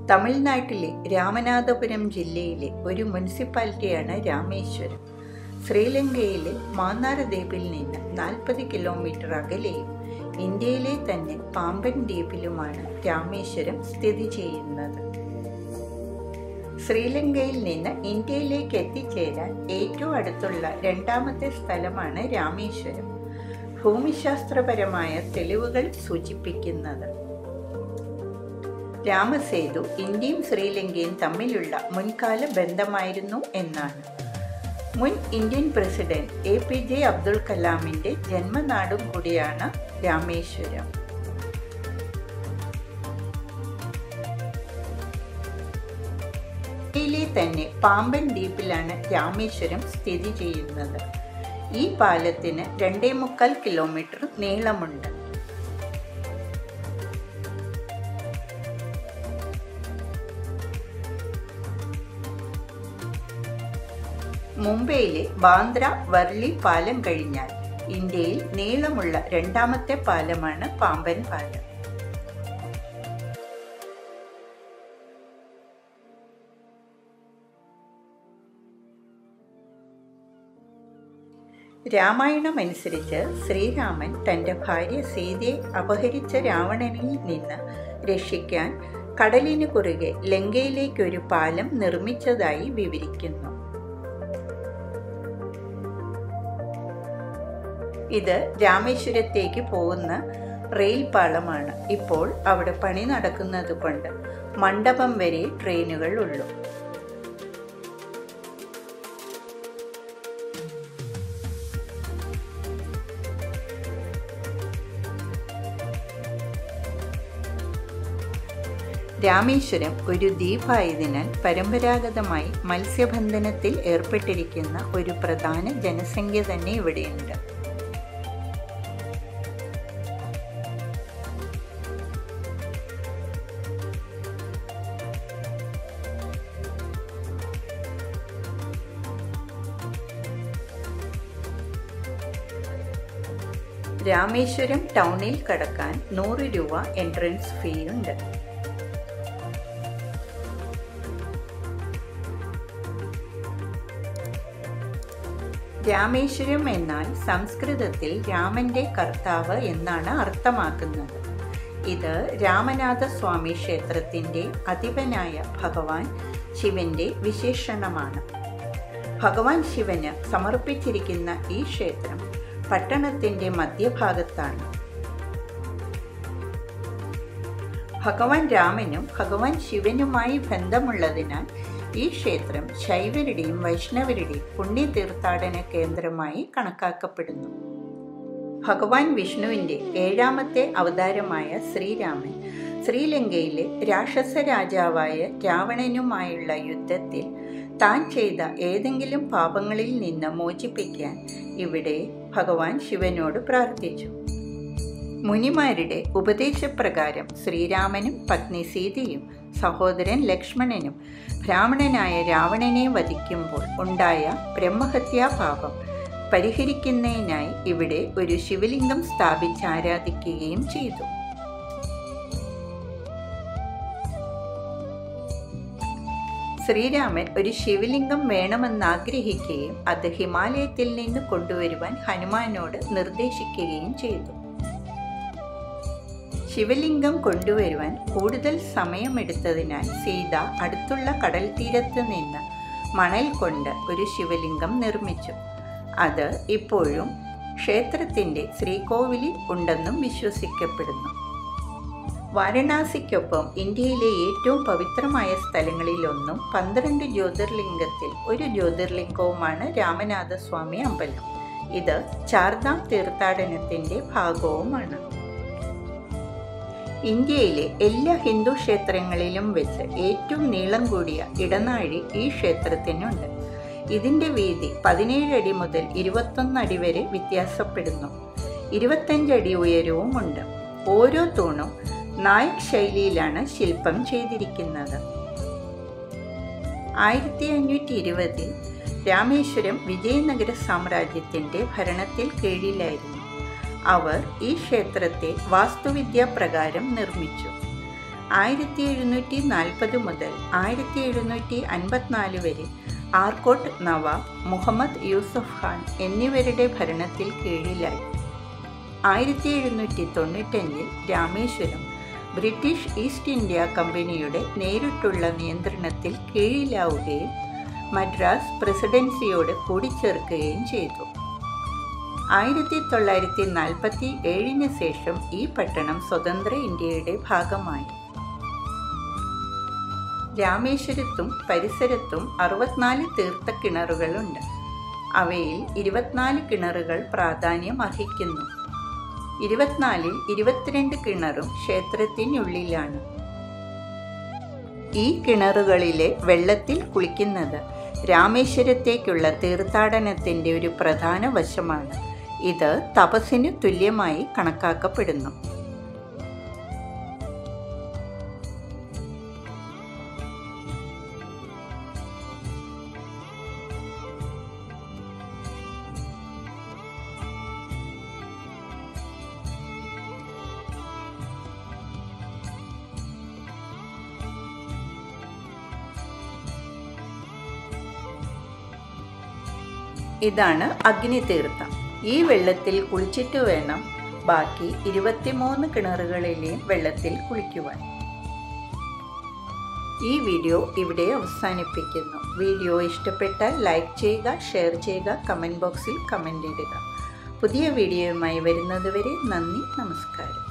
തമിഴ്നാട്ടിലെ രാമനാഥപുരം ജില്ലയിലെ ഒരു മുനിസിപ്പാലിറ്റിയാണ് രാമേശ്വരം ശ്രീലങ്കയിലെ മാന്നാർ ദ്വീപിൽ നിന്ന് നാൽപ്പത് കിലോമീറ്റർ അകലെയും ഇന്ത്യയിലെ തന്നെ പാമ്പൻ ദ്വീപിലുമാണ് രാമേശ്വരം സ്ഥിതി ചെയ്യുന്നത് ശ്രീലങ്കയിൽ നിന്ന് ഇന്ത്യയിലേക്ക് എത്തിച്ചേരാൻ ഏറ്റവും അടുത്തുള്ള രണ്ടാമത്തെ സ്ഥലമാണ് രാമേശ്വരം ഭൂമിശാസ്ത്രപരമായ തെളിവുകൾ സൂചിപ്പിക്കുന്നത് രാമസേതു ഇന്ത്യയും ശ്രീലങ്കയും തമ്മിലുള്ള മുൻകാല ബന്ധമായിരുന്നു എന്നാണ് മുൻ Indian president A P J Abdul കലാമിന്റെ ജന്മനാടും കൂടിയാണ് രാമേശ്വരം ഇന്ത്യയിലെ തന്നെ പാമ്പൻ ദ്വീപിലാണ് രാമേശ്വരം സ്ഥിതി ചെയ്യുന്നത് ഈ പാലത്തിന് രണ്ടേ മുക്കാൽ കിലോമീറ്റർ നീളമുണ്ട് മുംബൈയിലെ ബാന്ദ്ര വർലി പാലം കഴിഞ്ഞാൽ ഇന്ത്യയിൽ നീളമുള്ള രണ്ടാമത്തെ പാലമാണ് പാമ്പൻ പാലം രാമായണം അനുസരിച്ച് ശ്രീരാമൻ തൻ്റെ ഭാര്യ സീതയെ അപഹരിച്ച രാവണനിൽ നിന്ന് രക്ഷിക്കാൻ കടലിന് കുറുകെ ലങ്കയിലേക്കൊരു പാലം നിർമ്മിച്ചതായി വിവരിക്കുന്നു ഇത് രാമേശ്വരത്തേക്ക് പോകുന്ന റെയിൽ പാളമാണ് ഇപ്പോൾ അവിടെ പണി നടക്കുന്നത് കൊണ്ട് മണ്ഡപം വരെ ട്രെയിനുകൾ ഉള്ളൂ രാമേശ്വരം ഒരു ദ്വീപായതിനാൽ പരമ്പരാഗതമായി മത്സ്യബന്ധനത്തിൽ ഏർപ്പെട്ടിരിക്കുന്ന ഒരു പ്രധാന ജനസംഖ്യ തന്നെ ഇവിടെയുണ്ട് രാമേശ്വരം ടൗണിൽ കടക്കാൻ നൂറ് രൂപ എൻട്രൻസ് ഫീ ഉണ്ട് രാമേശ്വരം എന്നാൽ സംസ്കൃതത്തിൽ രാമന്റെ കർത്താവ് എന്നാണ് അർത്ഥമാക്കുന്നത് ഇത് രാമനാഥസ്വാമി ക്ഷേത്രത്തിൻ്റെ അധിപനായ ഭഗവാൻ ശിവന്റെ വിശേഷണമാണ് ഭഗവാൻ ശിവന് സമർപ്പിച്ചിരിക്കുന്ന ഈ ക്ഷേത്രം പട്ടണത്തിൻ്റെ മധ്യഭാഗത്താണ് ഭഗവാൻ രാമനും ഭഗവാൻ ശിവനുമായി ബന്ധമുള്ളതിനാൽ ഈ ക്ഷേത്രം ശൈവരുടെയും വൈഷ്ണവരുടെയും പുണ്യ തീർത്ഥാടന കേന്ദ്രമായി കണക്കാക്കപ്പെടുന്നു ഭഗവാൻ വിഷ്ണുവിൻ്റെ ഏഴാമത്തെ അവതാരമായ ശ്രീരാമൻ ശ്രീലങ്കയിലെ രാക്ഷസ രാജാവായ രാവണനുമായുള്ള യുദ്ധത്തിൽ താൻ ചെയ്ത ഏതെങ്കിലും പാപങ്ങളിൽ നിന്ന് മോചിപ്പിക്കാൻ ഇവിടെ ഭഗവാൻ ശിവനോട് പ്രാർത്ഥിച്ചു മുനിമാരുടെ ഉപദേശപ്രകാരം ശ്രീരാമനും പത്നി സീതയും സഹോദരൻ ലക്ഷ്മണനും ബ്രാഹ്മണനായ രാവണനെ വധിക്കുമ്പോൾ ഉണ്ടായ ബ്രഹ്മഹത്യാപാപം പരിഹരിക്കുന്നതിനായി ഇവിടെ ഒരു ശിവലിംഗം സ്ഥാപിച്ച് ആരാധിക്കുകയും ചെയ്തു ശ്രീരാമൻ ഒരു ശിവലിംഗം വേണമെന്ന് ആഗ്രഹിക്കുകയും അത് ഹിമാലയത്തിൽ നിന്ന് കൊണ്ടുവരുവാൻ ഹനുമാനോട് നിർദ്ദേശിക്കുകയും ചെയ്തു ശിവലിംഗം കൊണ്ടുവരുവാൻ കൂടുതൽ സമയമെടുത്തതിനാൽ സീത അടുത്തുള്ള കടൽ തീരത്ത് നിന്ന് മണൽ കൊണ്ട് ഒരു ശിവലിംഗം നിർമ്മിച്ചു അത് ഇപ്പോഴും ക്ഷേത്രത്തിൻ്റെ ശ്രീകോവിലിൽ ഉണ്ടെന്നും വിശ്വസിക്കപ്പെടുന്നു വാരണാസിക്കൊപ്പം ഇന്ത്യയിലെ ഏറ്റവും പവിത്രമായ സ്ഥലങ്ങളിലൊന്നും പന്ത്രണ്ട് ജ്യോതിർലിംഗത്തിൽ ഒരു ജ്യോതിർലിംഗവുമാണ് രാമനാഥസ്വാമി അമ്പലം ഇത് ചാർധാം തീർത്ഥാടനത്തിൻ്റെ ഭാഗവുമാണ് ഇന്ത്യയിലെ എല്ലാ ഹിന്ദു ക്ഷേത്രങ്ങളിലും വെച്ച് ഏറ്റവും നീളം കൂടിയ ഇടനാഴി ഈ ക്ഷേത്രത്തിനുണ്ട് ഇതിൻ്റെ വീതി പതിനേഴ് അടി മുതൽ ഇരുപത്തൊന്ന് അടി വരെ വ്യത്യാസപ്പെടുന്നു ഇരുപത്തഞ്ചടി ഉയരവുമുണ്ട് ഓരോ തൂണും നായക് ശൈലിയിലാണ് ശില്പം ചെയ്തിരിക്കുന്നത് ആയിരത്തി അഞ്ഞൂറ്റി ഇരുപതിൽ രാമേശ്വരം വിജയനഗര സാമ്രാജ്യത്തിൻ്റെ ഭരണത്തിൽ കീഴിലായിരുന്നു അവർ ഈ ക്ഷേത്രത്തെ വാസ്തുവിദ്യാ പ്രകാരം നിർമ്മിച്ചു ആയിരത്തി എഴുന്നൂറ്റി നാൽപ്പത് മുതൽ ആയിരത്തി എഴുന്നൂറ്റി അൻപത്തിനാല് വരെ ആർക്കോട്ട് നവാബ് മുഹമ്മദ് യൂസഫ് ഖാൻ എന്നിവരുടെ ഭരണത്തിൽ കീഴിലായി ആയിരത്തി എഴുന്നൂറ്റി തൊണ്ണൂറ്റഞ്ചിൽ രാമേശ്വരം ബ്രിട്ടീഷ് ഈസ്റ്റ് ഇന്ത്യ കമ്പനിയുടെ നേരിട്ടുള്ള നിയന്ത്രണത്തിൽ കീഴിലാവുകയും മദ്രാസ് പ്രസിഡൻസിയോട് കൂടിച്ചേർക്കുകയും ചെയ്തു ആയിരത്തി തൊള്ളായിരത്തി നാൽപ്പത്തി ഏഴിന് ശേഷം ഈ പട്ടണം സ്വതന്ത്ര ഇന്ത്യയുടെ ഭാഗമായി രാമേശ്വരത്തും പരിസരത്തും അറുപത്തിനാല് തീർത്ഥ കിണറുകളുണ്ട് അവയിൽ ഇരുപത്തിനാല് കിണറുകൾ പ്രാധാന്യം അർഹിക്കുന്നു ഇരുപത്തിനാലിൽ ഇരുപത്തിരണ്ട് കിണറും ക്ഷേത്രത്തിനുള്ളിലാണ് ഈ കിണറുകളിലെ വെള്ളത്തിൽ കുളിക്കുന്നത് രാമേശ്വരത്തേക്കുള്ള തീർത്ഥാടനത്തിൻ്റെ ഒരു പ്രധാന വശമാണ് ഇത് തപസ്സിന് തുല്യമായി കണക്കാക്കപ്പെടുന്നു ഇതാണ് അഗ്നിതീർത്ഥം ഈ വെള്ളത്തിൽ കുളിച്ചിട്ട് വേണം ബാക്കി ഇരുപത്തിമൂന്ന് കിണറുകളിലെയും വെള്ളത്തിൽ കുളിക്കുവാൻ ഈ വീഡിയോ ഇവിടെ അവസാനിപ്പിക്കുന്നു വീഡിയോ ഇഷ്ടപ്പെട്ടാൽ ലൈക്ക് ചെയ്യുക ഷെയർ ചെയ്യുക കമൻറ്റ് ബോക്സിൽ കമൻ്റ് ഇടുക പുതിയ വീഡിയോയുമായി വരുന്നതുവരെ നന്ദി നമസ്കാരം